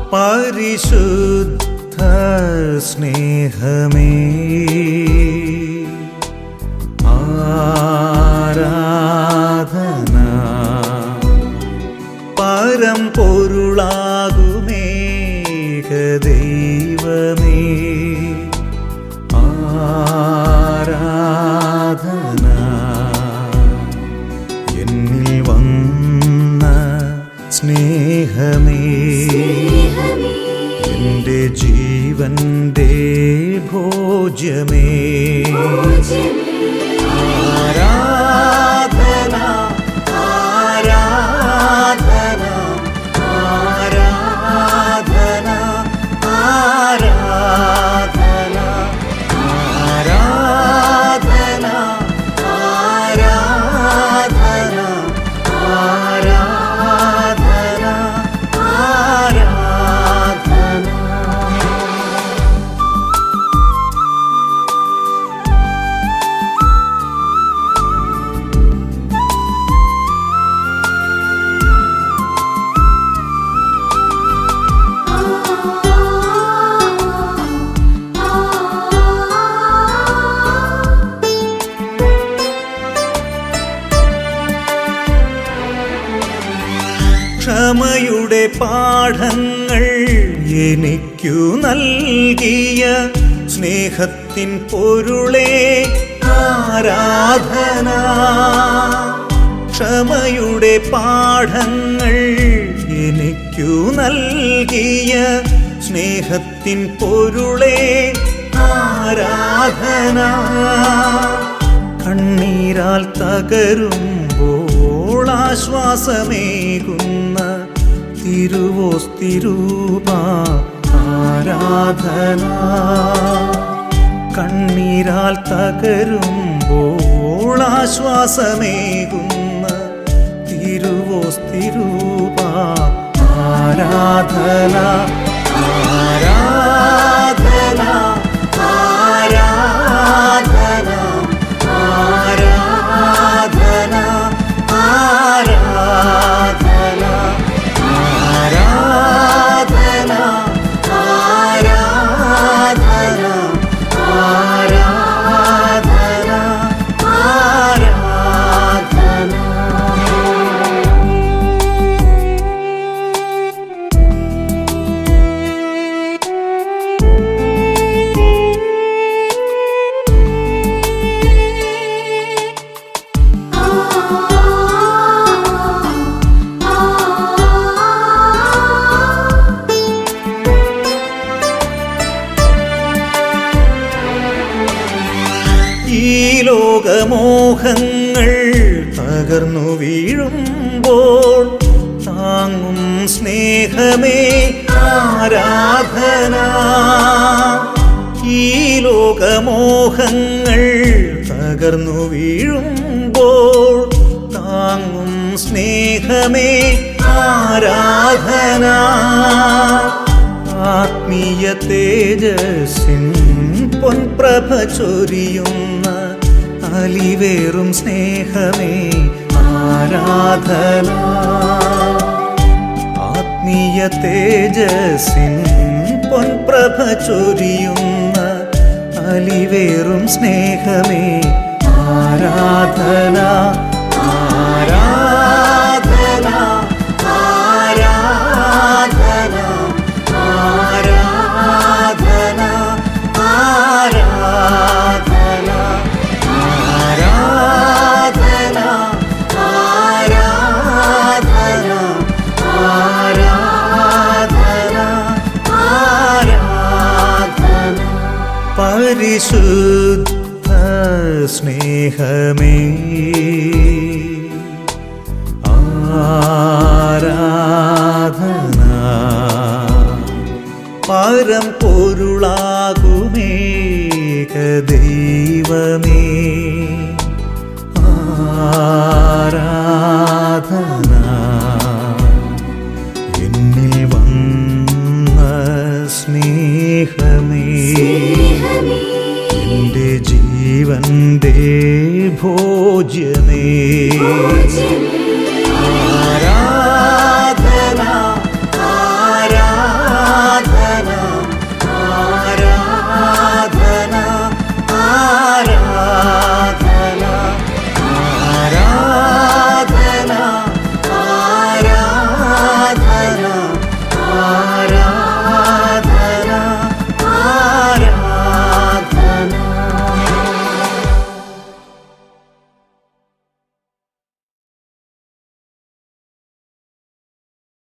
പരിശുദ്ധ സ്നേഹമേ ആരാധന പരം പൊരുളാകുമേക ദൈവമേ ആരാധന എന്നിൽ വന്ന സ്നേഹമേ എൻ്റെ ജീവന്റെ ഭോജ്യമേ ആരാധന ആരാധന ആരാധന ആരാധന ആരാധന ആരാധന ആരാധന ആരാധന ക്ഷമയുടെ പാഠങ്ങൾ എനിക്കു നൽകിയ സ്നേഹത്തിൻ പൊരുളേ ആരാധന ക്ഷമയുടെ പാഠങ്ങൾ എനിക്കു നൽകിയ സ്നേഹത്തിൻ പൊരുളേ ആരാധന കണ്ണീരാൽ തകരുമ്പോൾ ആശ്വാസമേകുന്ന തിരുവോസ്തിരൂപ ആരാധന കണ്ണീരാൽ തകരുമ്പോൾ ആശ്വാസമേകുന്ന തിരുവോസ്തിരൂപ ആരാധന ആരാധന ആരാധന ആരാധന ആരാധന ആരാധന ആരാധന ആരാധന ആരാധന ഈ ലോകമോഹങ്ങൾ തകർന്നു വീഴുമ്പോൾ താങ്ങും സ്നേഹമേ ആരാധന ഈ ലോകമോഹങ്ങൾ തകർന്നു വീഴുമ്പോൾ താങ്ങും സ്നേഹമേ ആരാധന ആത്മീയ തേജസ്സിൻ പൊൻപ്രഭ ചൊരിയുന്ന അലിവേറും സ്നേഹമേ ആരാധന ആത്മീയ തേജസ്സിൻ പൊൻപ്രഭ ചൊരിയുന്ന അലിവേറും സ്നേഹമേ ആരാധന ആരാധന ആരാധന ആരാധന ആരാധന ആരാധന ആരാധന ആരാധന ആരാധന പരിശുദ്ധ സ്നേഹമേ